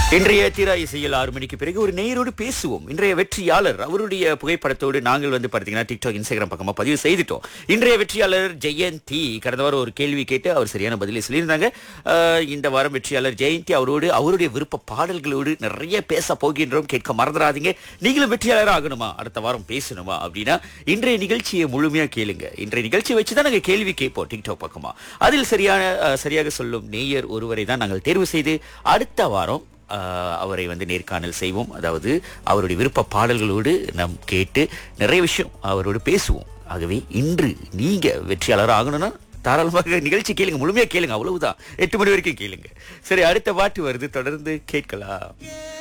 இன்றைய தீரா இசையில் ஆறு மணிக்கு பிறகு ஒரு நேயரோடு பேசுவோம் இன்றைய வெற்றியாளர் அவருடைய புகைப்படத்தோடு நாங்கள் வந்து பார்த்தீங்கன்னா டிக்டாக் இன்ஸ்டாகிராம் பக்கமா பதிவு செய்துட்டோம் இன்றைய வெற்றியாளர் ஜெயந்தி கடந்த வாரம் ஒரு கேள்வி கேட்டு அவர் சரியான பதிலை சொல்லியிருந்தாங்க அஹ், இந்த வாரம் வெற்றியாளர் ஜெயந்தி அவரோடு அவருடைய விருப்ப பாடல்களோடு நிறைய பேச போகின்றோம் கேட்க மறந்துடாதீங்க நீங்களும் வெற்றியாளர் ஆகணுமா அடுத்த வாரம் பேசணுமா அப்படின்னா இன்றைய நிகழ்ச்சியை முழுமையா கேளுங்க இன்றைய நிகழ்ச்சியை வச்சு தான் நாங்கள் கேள்வி கேட்போம் டிக்டாக் பக்கமா அதில் சரியான அஹ், சரியாக சொல்லும் நேயர் ஒருவரை தான் நாங்கள் தேர்வு செய்து அடுத்த வாரம் ஆஹ் அவரை வந்து நேர்காணல் செய்வோம் அதாவது அவருடைய விருப்ப பாடல்களோடு நாம் கேட்டு நிறைய விஷயம் அவரோடு பேசுவோம் ஆகவே இன்று நீங்க வெற்றியாளர் ஆகணும்னா தாராளமாக நிகழ்ச்சி கேளுங்க முழுமையா கேளுங்க அவ்வளவுதான் எட்டு மணி வரைக்கும் கேளுங்க சரி அடுத்த பாட்டு வருது தொடர்ந்து கேட்கலாம்